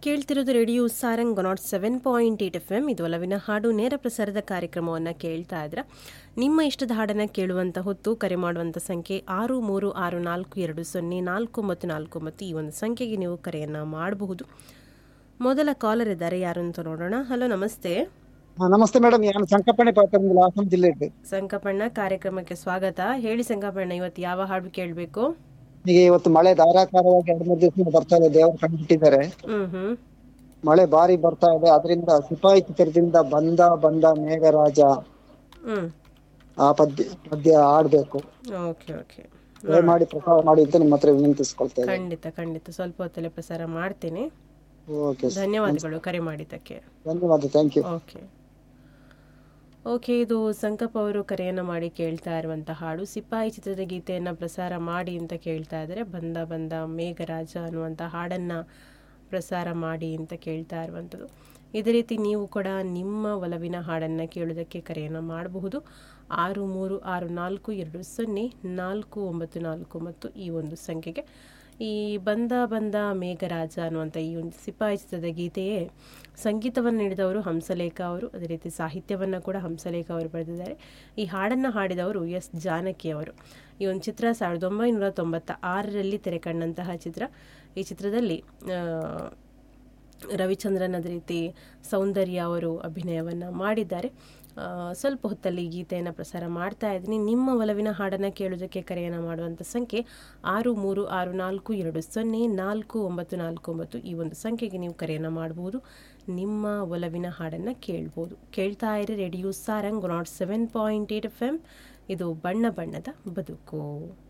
ಕೇಳ್ತಿರೋದು radio Sarang nought seven point eight F M ಇದು ಒಲವಿನ ಹಾಡು ನೇರ ಪ್ರಸಾರದ ಕಾರ್ಯಕ್ರಮವನ್ನು ಕೇಳ್ತಾ ಇದ್ರ ನಿಮ್ಮ ಇಷ್ಟದ ಹಾಡನ್ನು ಕೇಳುವಂಥ ಹೊತ್ತು ಕರೆ ಮಾಡುವಂಥ ಸಂಖ್ಯೆ ಆರು ಮೂರು ಆರು ನಾಲ್ಕು ಎರಡು ಸೊನ್ನೆ ನಾಲ್ಕು ಮತ್ತು ನಾಲ್ಕು ಮತ್ತು ಈ ಒಂದು ಸಂಖ್ಯೆಗೆ ನೀವು ಕರೆಯನ್ನು ಮಾಡಬಹುದು ಮೊದಲ ಕಾಲರ್ ಇದ್ದಾರೆ ಯಾರು ಅಂತ ನೋಡೋಣ ಹಲೋ ನಮಸ್ತೆ ಹಾ, ನಮಸ್ತೆ ಮೇಡಮ್ ನಾನು ಸಂಕಪ್ಪಣೆ ಪಾತ್ರದಿಂದ ಹಾಸನ ಜಿಲ್ಲೆ ಸಂಕಪಣ್ಣ ಕಾರ್ಯಕ್ರಮಕ್ಕೆ ಸ್ವಾಗತ ಹೇಳಿ ಸಂಕಪಣ್ಣ ಇವತ್ತು ಯಾವ ಹಾಡು ಕೇಳಬೇಕು ಈಗ ಇವತ್ತು ಮಳೆ ಧಾರಾಕಾರವಾಗಿ ಎರಡು ಮೂರು ದಿವಸ ಬರ್ತಾ ಇದೆ ದೇವರು ಕಂಡುಬಿಟ್ಟಿದ್ದಾರೆ ಹ್ಞೂ ಹ್ಞೂ ಮಳೆ ಬಾರಿ ಬರ್ತಾ ಇದೆ ಅದರಿಂದ ಸಿಪಾಯಿ ಚಿತ್ರದಿಂದ ಬಂದ ಬಂದ ಮೇಘರಾಜ ಹ್ಞೂ ಆ ಪದ್ಯ ಪದ್ಯ ಆಡ್ಬೇಕು ಓಕೆ ಓಕೆ ದಯಮಾಡಿ ಪ್ರಸಾರ ಮಾಡಿ ಅಂತ ನಿಮ್ಮ ಹತ್ರ ವಿನಂತಿಸ್ಕೊಳ್ತಾ ಇದ್ದೇನೆ ಖಂಡಿತ ಖಂಡಿತ ಸ್ವಲ್ಪ ಹೊತ್ತಲ್ಲೇ ಪ್ರಸಾರ ಮಾಡ್ತೀನಿ ಓಕೆ ಧನ್ಯವಾದಗಳು ಕರೆ ಮಾಡಿದ್ದಕ್ಕೆ ಧನ್ಯವಾದ ಥ್ಯಾಂಕ್ ಯು ಓಕೆ ಓಕೆ ಇದು ಸಂಕಪ್ಪ ಅವರು ಕರೆಯನ್ನು ಮಾಡಿ ಕೇಳ್ತಾ ಇರುವಂಥ ಹಾಡು ಸಿಪಾಯಿ ಚಿತ್ರದ ಗೀತೆಯನ್ನು ಪ್ರಸಾರ ಮಾಡಿ ಅಂತ ಕೇಳ್ತಾ ಇದ್ದಾರೆ ಬಂದ ಬಂದ ಮೇಘರಾಜ ಅನ್ನುವಂಥ ಹಾಡನ್ನು ಪ್ರಸಾರ ಮಾಡಿ ಅಂತ ಕೇಳ್ತಾ ಇರುವಂಥದ್ದು ಇದೇ ರೀತಿ ನೀವು ಕೂಡ ನಿಮ್ಮ ಒಲವಿನ ಹಾಡನ್ನು ಕೇಳೋದಕ್ಕೆ ಕರೆಯನ್ನು ಮಾಡಬಹುದು ಆರು ಮೂರು ಆರು ನಾಲ್ಕು ಎರಡು ಸೊನ್ನೆ ನಾಲ್ಕು ಒಂಬತ್ತು ನಾಲ್ಕು ಮತ್ತು ಈ ಒಂದು ಸಂಖ್ಯೆಗೆ ಈ ಬಂದ ಬಂದ ಮೇಘರಾಜ ಅನ್ನುವಂಥ ಈ ಒಂದು ಸಿಪಾಯಿ ಚಿತ್ರದ ಗೀತೆಯೇ ಸಂಗೀತವನ್ನು ನೀಡಿದವರು ಹಂಸಲೇಖ ಅವರು ಅದೇ ರೀತಿ ಸಾಹಿತ್ಯವನ್ನು ಕೂಡ ಹಂಸಲೇಖ ಅವರು ಬರೆದಿದ್ದಾರೆ ಈ ಹಾಡನ್ನು ಹಾಡಿದವರು ಎಸ್ ಜಾನಕಿ ಅವರು ಈ ಒಂದು ಚಿತ್ರ ಸಾವಿರದ ಒಂಬೈನೂರ ತೊಂಬತ್ತ ಆರರಲ್ಲಿ ತೆರೆ ಕಂಡಂತಹ ಚಿತ್ರ ಈ ಚಿತ್ರದಲ್ಲಿ ಆ, ರವಿಚಂದ್ರನ್ ಅದೇ ರೀತಿ ಸೌಂದರ್ಯ ಅವರು ಅಭಿನಯವನ್ನು ಮಾಡಿದ್ದಾರೆ ಆ, ಸ್ವಲ್ಪ ಹೊತ್ತಲ್ಲಿ ಈ ಗೀತೆಯನ್ನು ಪ್ರಸಾರ ಮಾಡ್ತಾ ಇದ್ದೀನಿ ನಿಮ್ಮ ಒಲವಿನ ಹಾಡನ್ನು ಕೇಳೋದಕ್ಕೆ ಕರೆಯನ್ನು ಮಾಡುವಂಥ ಸಂಖ್ಯೆ ಆರು ಮೂರು ಆರು ನಾಲ್ಕು ಎರಡು ಸೊನ್ನೆ ನಾಲ್ಕು ಒಂಬತ್ತು ನಾಲ್ಕು ಒಂಬತ್ತು ಈ ಒಂದು ಸಂಖ್ಯೆಗೆ ನೀವು ಕರೆಯನ್ನು ಮಾಡಬಹುದು ನಿಮ್ಮ ಒಲವಿನ ಹಾಡನ್ನು ಕೇಳ್ಬೋದು ಕೇಳ್ತಾ ಇರಿ radio Sarang nought seven point eight F M ಇದು ಬಣ್ಣ ಬಣ್ಣದ ಬದುಕು